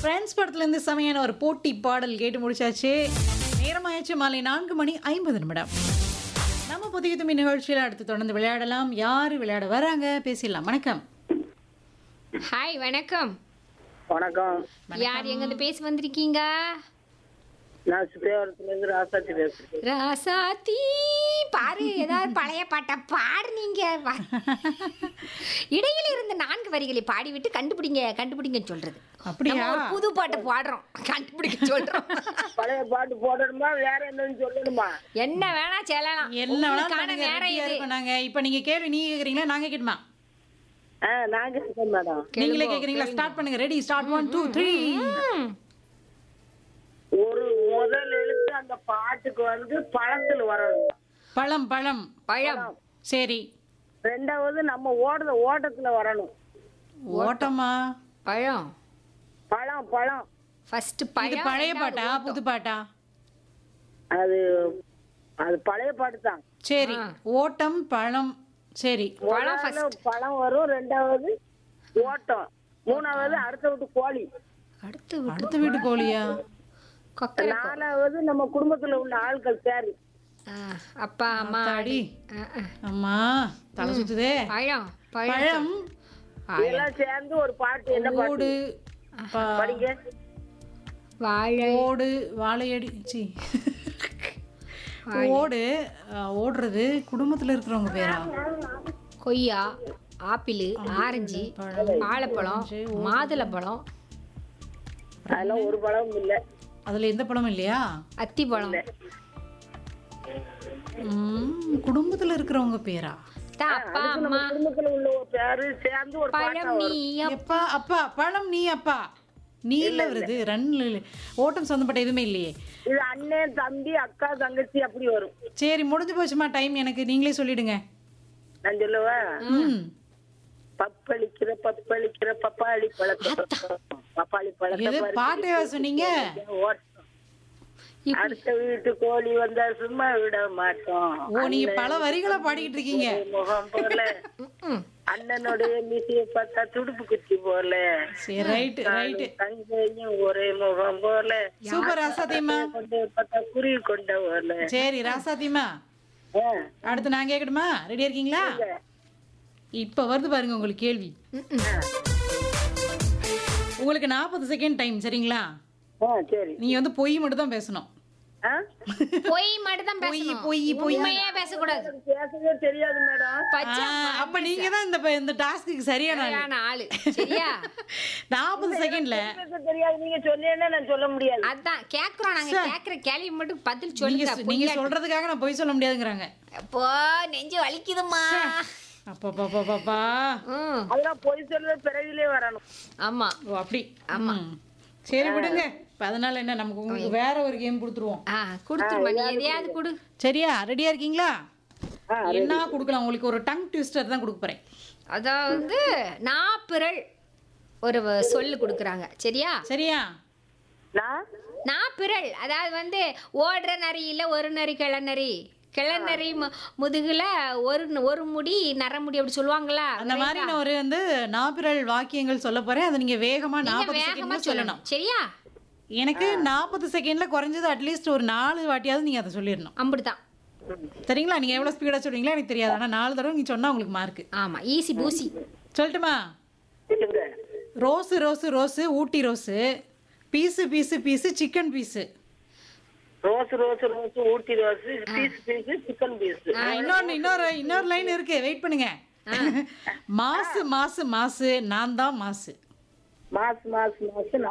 Friends படத்துல இருந்து செமையான ஒரு போட்டி பாடல் கேட்டு முடிச்சாச்சு நேரமாயாச்சு மாலை நான்கு மணி ஐம்பது நிமிடம் நம்ம புதிய தும்பி நிகழ்ச்சியில் அடுத்து தொடர்ந்து விளையாடலாம் யார் விளையாட வராங்க பேசிடலாம் வணக்கம் ஹாய் வணக்கம் வணக்கம் யார் எங்கிருந்து பேசி வந்திருக்கீங்க நான் சுப்பிரவரத்துல இருந்து ராசாச்சி பேசுறேன் ராசாத்தி பாரு ஏதாவது பழைய பாட்டை பாடுனீங்க வா. இடையில இருந்த நான்கு வரிகளை பாடிவிட்டு கண்டுபிடிங்க கண்டுபிடிங்கன்னு சொல்றது அப்படியா? நம்ம ஒரு புது பாட்டை பாடுறோம் கண்டுபிடிக்க சொல்றோம் பழைய பாட்டு போடணுமா வேற என்னன்னு சொல்லணுமா என்ன வேணா செல்லலாம் என்ன வேணாலும் உங்களுக்கான பண்ணுங்க, நேரம் ரெடியா இது இருக்கோம் நாங்க இப்ப நீங்க கேள்வி நீங்க கேக்குறீங்களா நாங்க கேட்குமா ஆ நாங்க இருக்கோம் மேடம் நீங்களே கேக்குறீங்களா ஸ்டார்ட் பண்ணுங்க ready start one two three ம். ஒரு முதல் எழுத்து அந்த பாட்டுக்கு வந்து பழத்துல வரணும் பழம் பழம் பழம் சரி ரெண்டாவது நம்ம ஓடுற ஓட்டத்துல வரணும் ஓட்டமா பழம் பழம் பழம் ஃபர்ஸ்ட் இது பழம் பழைய ரெண்டாவது பாட்டா ஓட்டம். புது பாட்டா அது அது பழைய பாட்டு தான் சரி ஓட்டம் பழம் சரி பழம் முதல்ல பழம் வரும் ரெண்டாவது ஓட்டம் மூணாவது அடுத்த விட்டு கோழி அடுத்து விட்டு அடுத்த வீட்டு கோழியா கொக்கரை நாலாவது நம்ம குடும்பத்துல உள்ள ஆட்கள் பேரு ஆ, அப்பா அம்மா அடி ஆ, ஆ. அம்மா தலை சுத்துதே பழம் பழம் பழம் இதெல்லாம் சேர்ந்து ஒரு பாட்டு என்ன பாட்டு ஓடு ப- படிங்க வாழை ஓடு வாழையடி சி ஓடு அஹ், ஓடுறது குடும்பத்துல இருக்கிறவங்க பேரா கொய்யா ஆப்பிள் ஆரஞ்சு வாழைப்பழம் மாதுளப்பழம் அதெல்லாம் ஒரு பழமும் இல்ல அதுல எந்த பழமும் இல்லையா அத்திப்பழம் ம், குடும்பத்துல இருக்கிறவங்க பேரா தான் அப்பா அம்மா குடும்பத்துல உள்ள ஒரு பேரு சேர்ந்து ஒரு பாட்டா பழம் நீ வரும் எப்பா அப்பா பழம் நீ அப்பா நீ இல்ல வருது ரன் ஓட்டம் சொந்தப்பட்ட எதுவுமே இல்லையே இது அண்ணன் தம்பி அக்கா தங்கச்சி அப்படி வரும் சரி முடிஞ்சு போச்சுமா டைம் எனக்கு நீங்களே சொல்லிடுங்க நான் சொல்லுவேன் ம் பப்பளிக்கிற பப்பளிக்கிற பப்பாளி பழத்தை பப்பாளி பழத்தை எது பறிச்சு பாட்டையா சொன்னீங்க ஓட்டம். அடுத்த வீட்டு கோழி வந்தா சும்மா விட மாட்டோம் ஓ நீங்க பல வரிகளை பாடிக்கிட்டு இருக்கீங்க முகம் போல ம். அண்ணனுடைய மீசைய பார்த்தா துடுப்பு குச்சி போல சரி ரைட் ரைட் தங்கையும் ஒரே முகம் போல சூப்பர் ராசாத்தியம்மா கொண்டு பார்த்தா குருவி கொண்ட போல சரி ராசாத்தியம்மா ஆ, அடுத்து நான் கேட்கணுமா ரெடியா இருக்கீங்களா இப்ப வருது பாருங்க உங்களுக்கு கேள்வி உங்களுக்கு நாற்பது செகண்ட் டைம் சரிங்களா ஆ, சரி நீங்க வந்து பொய் மட்டும் தான் பேசணும் ஆ? பொய் மட்டும் தான் பேசணும் பொய், பொய். உண்மையே பேசக்கூடாது பேசவே தெரியாது மேடம் பச்சை ஆ, அப்ப நீங்க தான் இந்த ப- இந்த டாஸ்க்கு சரியான ஆளு. சரியான ஆளு சரியா நாற்பது செகண்ட்ல பேச தெரியாது நீங்க சொன்னீங்கன்னா நான் சொல்ல முடியாது அதான் கேக்குறோம் நாங்க கேக்குற கேள்வி மட்டும் பதில் நீங்க சொல்லுங்க சொ- நீங்க சொல்றதுக்காக நான் பொய் சொல்ல முடியாதுங்கிறாங்க அப்போ நெஞ்சு வலிக்குதுமா அப்பா ம் அதெல்லாம் பொய் சொல்றது பிறவிலே வரணும் ஆமா ஓ அப்படி ஆமா சரி விடுங்க இப்ப அதனால என்ன நமக்கு உங்களுக்கு வேற ஒரு கேம் கொடுத்துருவோம் ஆ குடுத்துருமா நீ எதையாவது குடு சரியா ரெடியா இருக்கீங்களா என்ன கொடுக்கலாம் உங்களுக்கு ஒரு டங் ட்விஸ்டர் தான் கொடுக்க போறேன் அதாவது நாப்பிரல் ஒரு வ- சொல்லு கொடுக்குறாங்க சரியா சரியா நான் நாப்பிரல் அதாவது வந்து ஓடுற நரி இல்ல ஒரு நரி கிளநரி கிளநரி மு- முதுகுல ஒரு ந- ஒரு முடி நரமுடி அப்படி சொல்லுவாங்களா அந்த மாதிரி நான் ஒரு வந்து நாப்பிரல் வாக்கியங்கள் சொல்ல போறேன் அதை நீங்க வேகமா நீங்க நாற்பது வேகமா செகண்ட்ல சொல்லணும் சொல்லணும் சரியா எனக்கு நாற்பது செகண்ட்ல குறைஞ்சது அட்லீஸ்ட் ஒரு நாலு வாட்டியாவது நீங்க அதை சொல்லிடணும் அப்படிதான் சரிங்களா நீங்க எவ்வளவு ஸ்பீடா சொல்றீங்களா எனக்கு தெரியாது ஆனா நாலு தடவை நீங்க சொன்னா உங்களுக்கு மார்க் ஆமா ஈஸி பூசி சொல்லட்டுமா சொல்லுங்க rose rose rose Ooty rose piece piece piece chicken piece rose rose rose Ooty rose piece piece chicken piece இன்னொன்னு இன்னொரு இன்னொரு லைன் இருக்கு வெயிட் பண்ணுங்க மாசு மாசு மாசு நான் தான் மாசு மாசு மாசு மாசு